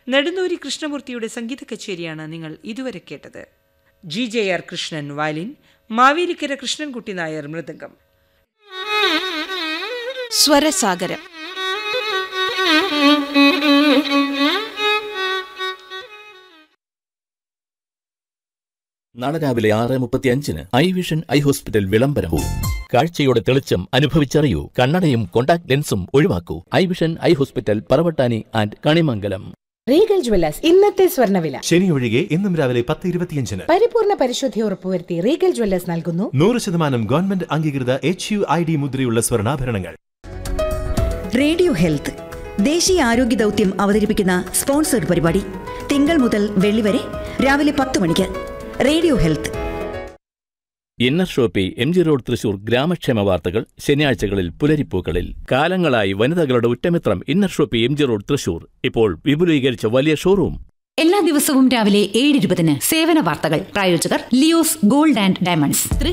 നെടുന്നൂരി കൃഷ്ണമൂർത്തിയുടെ സംഗീത കച്ചേരിയാണ് നിങ്ങൾ ഇതുവരെ കേട്ടത് G J R Krishnan violin Mavelikkara Krishnankutty Nair mridangam Swarasagaram നാളെ രാവിലെ ആറ് മുപ്പത്തി അഞ്ചിന് ഐ വിഷൻ ഐ ഹോസ്പിറ്റൽ വിളംബരവും കാഴ്ചയുടെ തെളിച്ചം അനുഭവിച്ചറിയൂ കണ്ണടയും കോണ്ടാക്ട് ലെൻസും ഒഴിവാക്കൂ I Vision I Hospital Paravattani and Kanimangalam Regal Jewellers ഇന്നത്തെ സ്വർണ്ണവില ശനി ഒഴികെ ഇന്നും രാവിലെ പത്ത് ഇരുപത്തിയഞ്ചിന് പരിപൂർണ പരിശുദ്ധി ഉറപ്പുവരുത്തി റീഗൽ ജ്വല്ലേഴ്സ് നൽകുന്നു നൂറ് ശതമാനം ഗവൺമെന്റ് അംഗീകൃത എച്ച് യു ഐ ഡി മുദ്രയുള്ള സ്വർണ്ണാഭരണങ്ങൾ റേഡിയോ ഹെൽത്ത് ദേശീയ ആരോഗ്യ ദൗത്യം അവതരിപ്പിക്കുന്ന സ്പോൺസർഡ് പരിപാടി തിങ്കൾ മുതൽ വെള്ളി വരെ രാവിലെ പത്ത് മണിക്ക് radio health Inner Shoppy M G Road Thrissur ഗ്രാമക്ഷേമ വാർത്തകൾ ശനിയാഴ്ചകളിൽ പുലരിപ്പൂക്കളിൽ കാലങ്ങളായി വനിതകളുടെ ഉറ്റമിത്രം Inner Shoppy M G Road Thrissur ഇപ്പോൾ വിപുലീകരിച്ച വലിയ ഷോറൂം എല്ലാ ദിവസവും രാവിലെ ഏഴ് ഇരുപതിന് സേവന വാർത്തകൾ പ്രായോജകർ ലിയോസ് ഗോൾഡ് ആൻഡ് ഡയമണ്ട്സ്